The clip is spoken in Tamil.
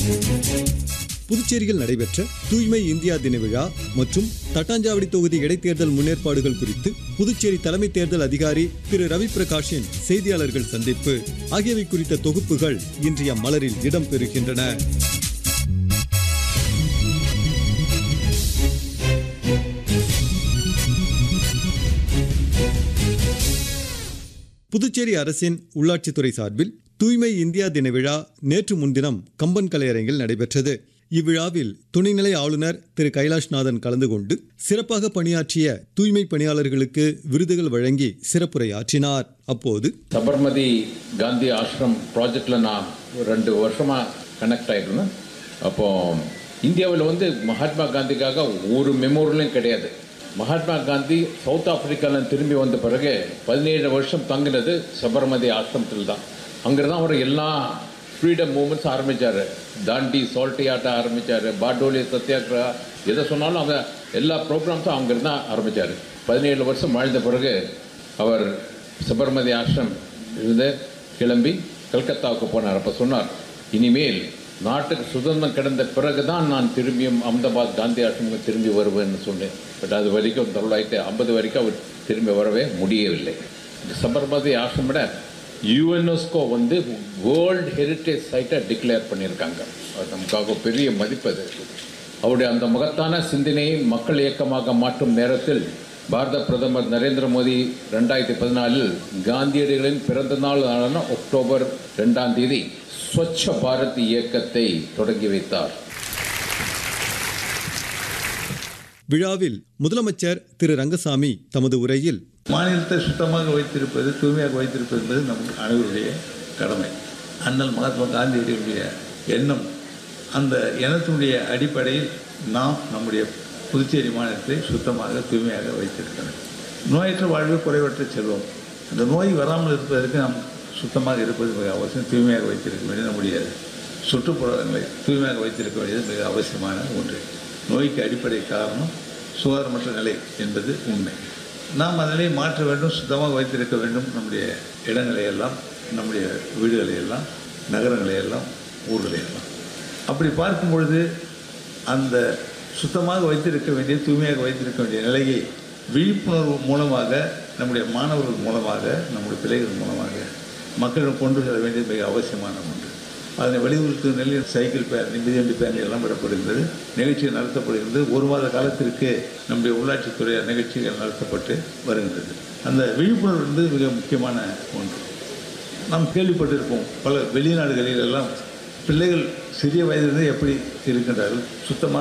புதுச்சேரியில் நடைபெற்ற தூய்மை இந்தியா தின விழா மற்றும் தட்டாஞ்சாவடி தொகுதி இடைத்தேர்தல் முன்னேற்பாடுகள் குறித்து புதுச்சேரி தலைமை தேர்தல் அதிகாரி திரு ரவி பிரகாஷின் செய்தியாளர்கள் சந்திப்பு ஆகியவை குறித்த தொகுப்புகள் இன்றைய மலரில் இடம்பெறுகின்றன புதுச்சேரி அரசின் உள்ளாட்சித்துறை சார்பில் தூய்மை இந்தியா தின விழா நேற்று முன்தினம் கம்பன் கலையரங்கில் நடைபெற்றது இவ்விழாவில் துணைநிலை ஆளுநர் திரு கைலாஷ்நாதன் கலந்து கொண்டு சிறப்பாக பணியாற்றிய தூய்மை பணியாளர்களுக்கு விருதுகள் வழங்கி சிறப்புரையாற்றினார் அப்போது சபர்மதி காந்தி ஆசிரம் ப்ராஜெக்டில் நான் ஒரு ரெண்டு வருஷமாக கனெக்ட் ஆகிருந்தேன் அப்போ இந்தியாவில் வந்து மகாத்மா காந்திக்காக ஒரு மெமோரியலும் கிடையாது மகாத்மா காந்தி சவுத் ஆப்பிரிக்காவில் திரும்பி வந்த பிறகு பதினேழு வருஷம் தங்கினது சபர்மதி ஆசிரமத்தில் தான் அங்கே தான் அவர் எல்லா ஃப்ரீடம் மூமெண்ட்ஸ் ஆரம்பித்தார் தாண்டி சால்ட்டி ஆட்டம் ஆரம்பித்தார் பாட்டோலி சத்தியாகிரகா எதை சொன்னாலும் அவங்க எல்லா ப்ரோக்ராம்ஸும் அங்கே தான் ஆரம்பித்தார் பதினேழு வருஷம் வாழ்ந்த பிறகு அவர் சபர்மதி ஆசிரம் இருந்து கிளம்பி கல்கத்தாவுக்கு போனார் அப்போ சொன்னார் இனிமேல் நாட்டுக்கு சுதந்திரம் கிடந்த பிறகுதான் நான் திரும்பியும் அகமதாபாத் காந்தி ஆசிரமுக்கு திரும்பி வருவேன்னு சொன்னேன் பட் அது வரைக்கும் தொள்ளாயிரத்தி ஐம்பது வரைக்கும் அவர் திரும்பி வரவே முடியவில்லை இந்த சபர்மதி ஆசிரம் விட யுஎன்எஸ்கோ வந்து வேர்ல்ட் ஹெரிட்டேஜ் சைட்டை டிக்ளேர் பண்ணியிருக்காங்க அது நமக்காக பெரிய மதிப்பு அது அவருடைய அந்த மகத்தான சிந்தனையை மக்கள் இயக்கமாக மாற்றும் நேரத்தில் பாரத பிரதமர் நரேந்திர மோடி ரெண்டாயிரத்தி பதினாலில் காந்தியடிகளின் பிறந்த நாள் ஆன அக்டோபர் ரெண்டாம் தேதி ஸ்வச்ச பாரத் இயக்கத்தை தொடங்கி வைத்தார் விழாவில் முதலமைச்சர் திரு ரங்கசாமி தமது உரையில் மாநிலத்தை சுத்தமாக வைத்திருப்பது தூய்மையாக வைத்திருப்பது என்பது நம் அனைவருடைய கடமை அண்ணல் மகாத்மா காந்தியடிகளுடைய எண்ணம் அந்த எண்ணத்தினுடைய அடிப்படையில் நாம் நம்முடைய புதுச்சேரி மாநிலத்தை சுத்தமாக தூய்மையாக வைத்திருக்கிறோம் நோயற்ற வாழ்வு குறைவற்ற செல்வம் அந்த நோய் வராமல் இருப்பதற்கு நாம் சுத்தமாக இருப்பது மிக அவசியம் தூய்மையாக வைத்திருக்க வேண்டியது நம்முடைய சுற்றுப்புறங்களை தூய்மையாக வைத்திருக்க வேண்டியது மிக அவசியமான ஒன்று நோய்க்கு அடிப்படை காரணம் சுகாதாரமற்ற நிலை என்பது உண்மை நாம் அதனை மாற்ற வேண்டும் சுத்தமாக வைத்திருக்க வேண்டும் நம்முடைய இடங்களை எல்லாம் நம்முடைய வீடுகளை எல்லாம் நகரங்களை எல்லாம் ஊர்களை எல்லாம் அப்படி பார்க்கும் பொழுது அந்த சுத்தமாக வைத்திருக்க வேண்டிய தூய்மையாக வைத்திருக்க வேண்டிய நிலையை விழிப்புணர்வு மூலமாக நம்முடைய மாணவர்கள் மூலமாக நம்முடைய பிள்ளைகள் மூலமாக மக்களிடம் கொண்டு செல்ல வேண்டியது மிக அவசியமான ஒன்று அதனை வலியுறுத்தும் நிலையில் சைக்கிள் பேரணி மிதிவண்டி பேரணி எல்லாம் விடப்படுகிறது நிகழ்ச்சிகள் நடத்தப்படுகிறது ஒரு மாத காலத்திற்கு நம்முடைய உள்ளாட்சித்துறை நிகழ்ச்சிகள் நடத்தப்பட்டு வருகின்றது அந்த விழிப்புணர்வு என்பது மிக முக்கியமான ஒன்று நாம் கேள்விப்பட்டிருப்போம் பல வெளிநாடுகளில் எல்லாம் பிள்ளைகள் சிறிய வயதிலிருந்து எப்படி இருக்கின்றார்கள் சுத்தமாக